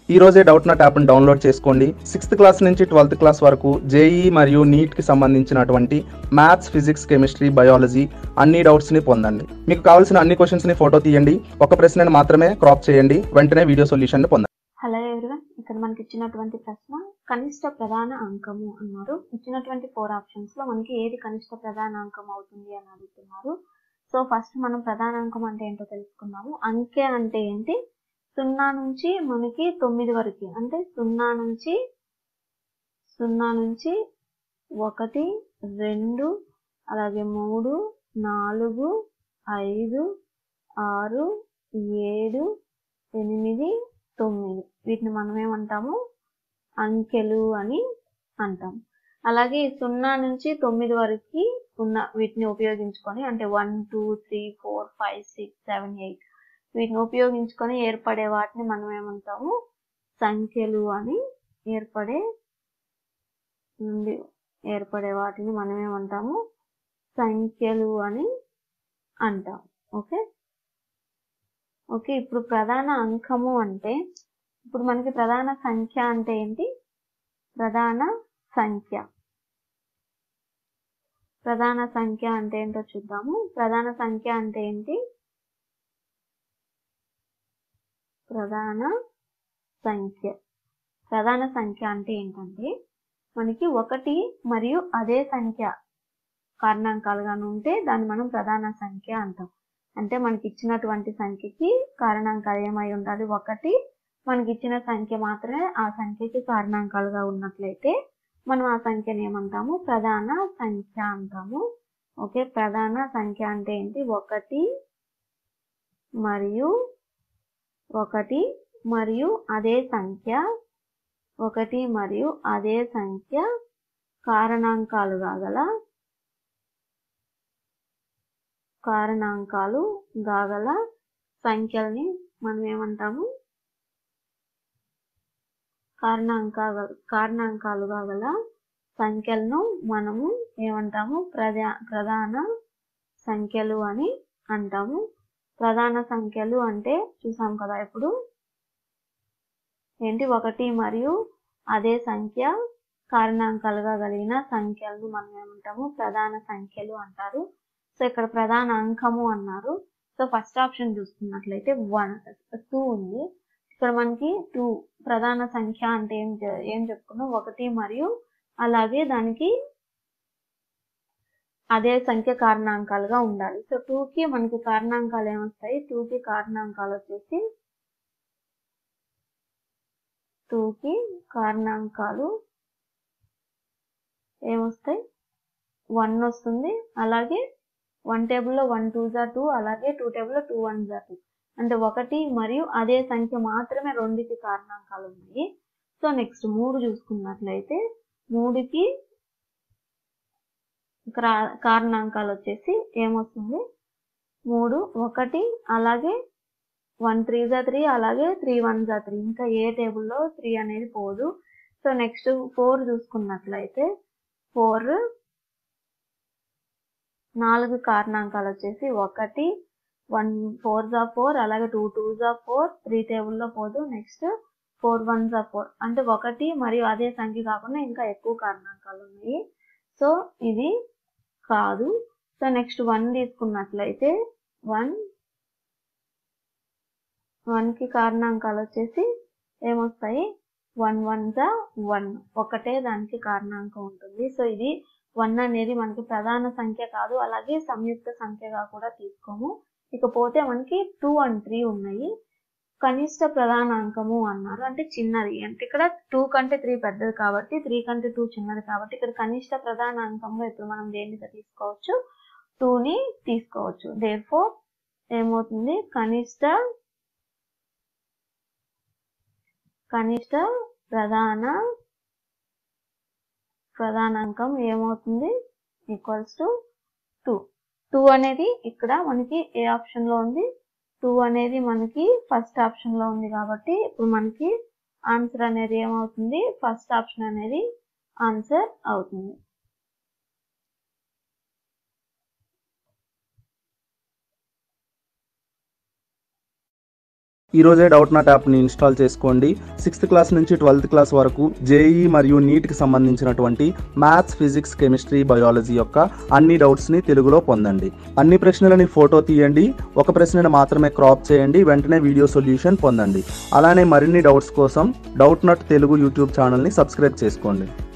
ఈ రోజే Doubtnut యాప్ని డౌన్లోడ్ చేసుకోండి సిక్స్త్ క్లాస్ నుంచి ట్వెల్త్ క్లాస్ వరకు జేఈ మరియు నీట్కి సంబంధించినటువంటి మ్యాథ్స్ ఫిజిక్స్ కెమిస్ట్రీ బయాలజీ అన్ని డౌట్స్ని పొందండి మీకు కావాల్సిన అన్ని క్వశ్చన్స్ని ఫోటో తీయండి ఒక ప్రశ్నను మాత్రమే క్రాప్ చేయండి వెంటనే వీడియో సొల్యూషన్ పొందండి హలో ఎవరివన్ ఇక్కడ మనకి ఇచ్చినటువంటి ప్రశ్న కనిష్ట ప్రధాన అంకము అన్నారు ఇచ్చినటువంటి ఫోర్ ఆప్షన్స్ లో మనకి ఏది కనిష్ట ప్రధాన అంకం అవుతుంది అని అడుగుతున్నారు సో ఫస్ట్ మనం ప్రధాన అంకం అంటే ఏంటో తెలుసుకుందాము అంకె అంటే ఏంటి సున్నా నుంచి మనకి తొమ్మిది వరకు అంటే సున్నా నుంచి సున్నా నుంచి ఒకటి రెండు అలాగే మూడు నాలుగు ఐదు ఆరు ఏడు ఎనిమిది తొమ్మిది వీటిని మనం ఏమంటాము అంకెలు అని అంటాం అలాగే ఈ సున్నా నుంచి తొమ్మిది వరకు ఉన్న వీటిని ఉపయోగించుకొని అంటే one two three four five six seven eight వీటిని ఉపయోగించుకొని ఏర్పడే వాటిని మనం ఏమంటాము సంఖ్యలు అని ఏర్పడే నుండి ఏర్పడే వాటిని మనం ఏమంటాము సంఖ్యలు అని అంటాం ఓకే ఓకే ఇప్పుడు ప్రధాన అంకము అంటే ఇప్పుడు మనకి ప్రధాన సంఖ్య అంటే ఏంటి ప్రధాన సంఖ్య ప్రధాన సంఖ్య అంటే ఏంటో చూద్దాము ప్రధాన సంఖ్య అంటే ఏంటి ప్రధాన సంఖ్య ప్రధాన సంఖ్య అంటే ఏంటంటే మనకి ఒకటి మరియు అదే సంఖ్య కారణాంకాలుగా ఉంటే దాన్ని మనం ప్రధాన సంఖ్య అంటాం అంటే మనకి ఇచ్చినటువంటి సంఖ్యకి కారణాంకాలు ఏమై ఉండాలి ఒకటి మనకి ఇచ్చిన సంఖ్య మాత్రమే ఆ సంఖ్యకి కారణాంకాలుగా ఉన్నట్లయితే మనం ఆ సంఖ్యని ఏమంటాము ప్రధాన సంఖ్య అంటాము ఓకే ప్రధాన సంఖ్య అంటే ఏంటి ఒకటి మరియు ఒకటి మరియు అదే సంఖ్య ఒకటి మరియు అదే సంఖ్య కారణాంకాలుగా గల కారణాంకాలు గాగల సంఖ్యల్ని మనం ఏమంటాము కారణాంక కారణాంకాలుగా గల సంఖ్యలను మనము ఏమంటాము ప్రధా ప్రధాన సంఖ్యలు అని అంటాము ప్రధాన సంఖ్యలు అంటే చూసాం కదా ఇప్పుడు ఏంటి ఒకటి మరియు అదే సంఖ్య కారణాంకాలుగా కలిగిన సంఖ్యలను మనం ఏమంటాము ప్రధాన సంఖ్యలు అంటారు సో ఇక్కడ ప్రధాన అంకము అన్నారు సో ఫస్ట్ ఆప్షన్ చూసుకున్నట్లయితే వన్ టూ ఉంది ఇక్కడ మనకి టూ ప్రధాన సంఖ్య అంటే ఏం ఏం చెప్పుకున్నాం ఒకటి మరియు అలాగే దానికి అదే సంఖ్య కారణాంకాలుగా ఉండాలి సో టూకి మనకి కారణాంకాలు ఏమొస్తాయి టూకి కారణాంకాలు వచ్చేసి టూకి కారణాంకాలు ఏమొస్తాయి వన్ వస్తుంది అలాగే వన్ టేబుల్లో వన్ టూ జా టూ అలాగే టూ టేబుల్లో టూ వన్ జా టూ అంటే ఒకటి మరియు అదే సంఖ్య మాత్రమే రెండుకి కారణాంకాలు ఉన్నాయి సో నెక్స్ట్ మూడు చూసుకున్నట్లయితే మూడుకి కారణాంకాలు వచ్చేసి ఏమొస్తుంది మూడు ఒకటి అలాగే వన్ త్రీ జా త్రీ అలాగే త్రీ వన్ జా త్రీ ఇంకా ఏ టేబుల్లో త్రీ అనేది పోదు సో నెక్స్ట్ ఫోర్ చూసుకున్నట్లయితే ఫోర్ నాలుగు కారణాంకాలు వచ్చేసి ఒకటి వన్ ఫోర్ జా ఫోర్ అలాగే టూ టూ జా ఫోర్ త్రీ టేబుల్లో పోదు నెక్స్ట్ ఫోర్ వన్ జా ఫోర్ అంటే ఒకటి మరియు అదే సంఖ్య కాకుండా ఇంకా ఎక్కువ కారణాంకాలు ఉన్నాయి సో ఇది కాదు సో నెక్స్ట్ వన్ తీసుకున్నట్లయితే వన్ వన్కి కారణాంకాలు వచ్చేసి ఏమొస్తాయి వన్ వన్ జా వన్ ఒకటే దానికి కారణాంకం ఉంటుంది సో ఇది వన్ అనేది మనకి ప్రధాన సంఖ్య కాదు అలాగే సంయుక్త సంఖ్యగా కూడా తీసుకోము ఇకపోతే మనకి టూ అండ్ త్రీ ఉన్నాయి కనిష్ట ప్రధాన అంకము అన్నారు అంటే చిన్నది అంటే ఇక్కడ టూ కంటే త్రీ పెద్దది కాబట్టి త్రీ కంటే టూ చిన్నది కాబట్టి ఇక్కడ కనిష్ట ప్రధాన అంకంలో ఇప్పుడు మనం దేన్ని తీసుకోవచ్చు టూని తీసుకోవచ్చు దేర్ ఫోర్ ఏమవుతుంది కనిష్ట కనిష్ట ప్రధాన ప్రధానాంకం ఏమవుతుంది ఈక్వల్స్ టు టూ టూ అనేది ఇక్కడ మనకి ఏ ఆప్షన్ లో ఉంది టూ అనేది మనకి ఫస్ట్ ఆప్షన్ లో ఉంది కాబట్టి ఇప్పుడు మనకి ఆన్సర్ అనేది ఏమవుతుంది ఫస్ట్ ఆప్షన్ అనేది ఆన్సర్ అవుతుంది ఈ రోజే డౌట్ నాట్ యాప్ని ఇన్స్టాల్ చేసుకోండి సిక్స్త్ క్లాస్ నుంచి ట్వెల్త్ క్లాస్ వరకు జేఈ మరియు నీట్కి సంబంధించినటువంటి మ్యాథ్స్ ఫిజిక్స్ కెమిస్ట్రీ బయాలజీ యొక్క అన్ని డౌట్స్ని తెలుగులో పొందండి అన్ని ప్రశ్నలని ఫోటో తీయండి ఒక ప్రశ్నను మాత్రమే క్రాప్ చేయండి వెంటనే వీడియో సొల్యూషన్ పొందండి అలానే మరిన్ని డౌట్స్ కోసం డౌట్ నాట్ తెలుగు యూట్యూబ్ ఛానల్ని సబ్స్క్రైబ్ చేసుకోండి